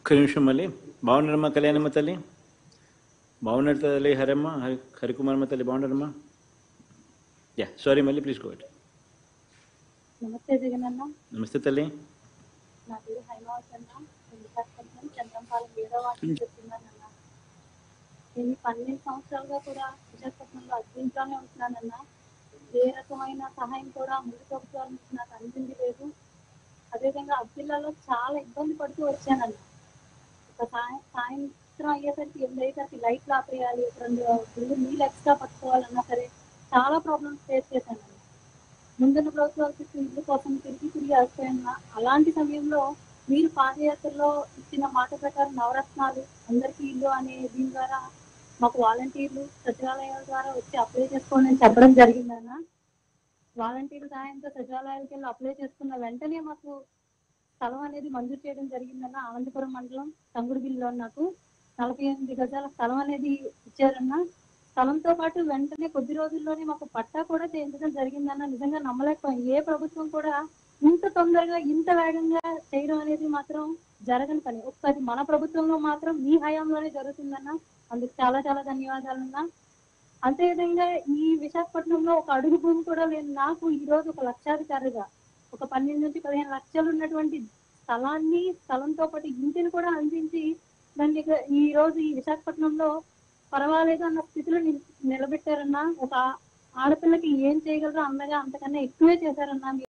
ఒక్క నిమిషం మళ్ళీ బాగున్నారమ్మా కళ్యాణమ్మ తల్లి బాగున్నారు తల్లి హరమ్మ హరి హరికుమారమ్మ తల్లి బాగున్నారమ్మా యా సారీ మళ్ళీ ప్లీజ్ గో నమస్తే జగనన్న నమస్తే తల్లి నా పేరు హైమావతి అన్న నేను విశాఖపట్నం చంద్రంపాలెం ఏడో వాటిని చెప్తున్నానన్న నేను ఈ పన్నెండు సంవత్సరాలుగా కూడా విశాఖపట్నంలో అద్భుతంగానే ఉంటున్నానన్న ఏ రకమైన సహాయం కూడా ముందు ప్రభుత్వాల నుంచి నాకు అందింది లేదు అదేవిధంగా అబ్దుల్లాలో చాలా ఇబ్బంది పడుతూ వచ్చానన్న ఒక సాయం సాయంత్రం అయ్యేసరికి ఎనిమిది అయ్యేసరికి లైట్లు ఆపేయాలి ఒక రెండు బిల్లు నీళ్ళు ఎక్స్ట్రా పట్టుకోవాలన్నా సరే చాలా ప్రాబ్లమ్స్ ఫేస్ చేశానన్న ముందున్న ప్రభుత్వాలు చుట్టూ ఇల్లు కోసం తిరిగి తిరిగి అలసిపోయిన అలాంటి సమయంలో మీరు పాదయాత్రలో ఇచ్చిన మాట ప్రకారం నవరత్నాలు అందరికీ ఇల్లు అనే దీని ద్వారా మాకు వాలంటీర్లు సచివాలయాల ద్వారా వచ్చి అప్లై చేసుకోండి అని చెప్పడం జరిగిందన్న వాలంటీర్ల సహాయంతో సచివాలయాలకు వెళ్ళి అప్లై చేసుకున్న వెంటనే మాకు స్థలం అనేది మంజూరు చేయడం జరిగిందన్న అనంతపురం మండలం తంగుడుగిరిలో నాకు నలభై ఎనిమిది గజాల స్థలం అనేది ఇచ్చారన్న స్థలంతో పాటు వెంటనే కొద్ది రోజుల్లోనే మాకు పట్టా కూడా చేయించడం జరిగిందన్న నిజంగా నమ్మలేకపోయాం ఏ ప్రభుత్వం కూడా ఇంత తొందరగా ఇంత వేగంగా చేయడం అనేది మాత్రం జరగని పని ఒకసారి మన ప్రభుత్వంలో మాత్రం మీ హయాంలోనే జరుగుతుందన్న అందుకు చాలా చాలా ధన్యవాదాలన్నా అంతేవిధంగా ఈ విశాఖపట్నంలో ఒక అడుగు భూమి కూడా లేని నాకు ఈ రోజు ఒక లక్షాధికారిగా ఒక పన్నెండు నుంచి పదిహేను లక్షలు ఉన్నటువంటి స్థలాన్ని స్థలంతో పాటు ఇంటిని కూడా అందించి దాన్ని ఇక ఈ రోజు ఈ విశాఖపట్నంలో పర్వాలేదు అన్న స్థితిలో నిల్- నిలబెట్టారన్నా ఒక ఆడపిల్లకి ఏం చేయగలరో అన్నగా అంతకన్నా ఎక్కువే చేశారన్నా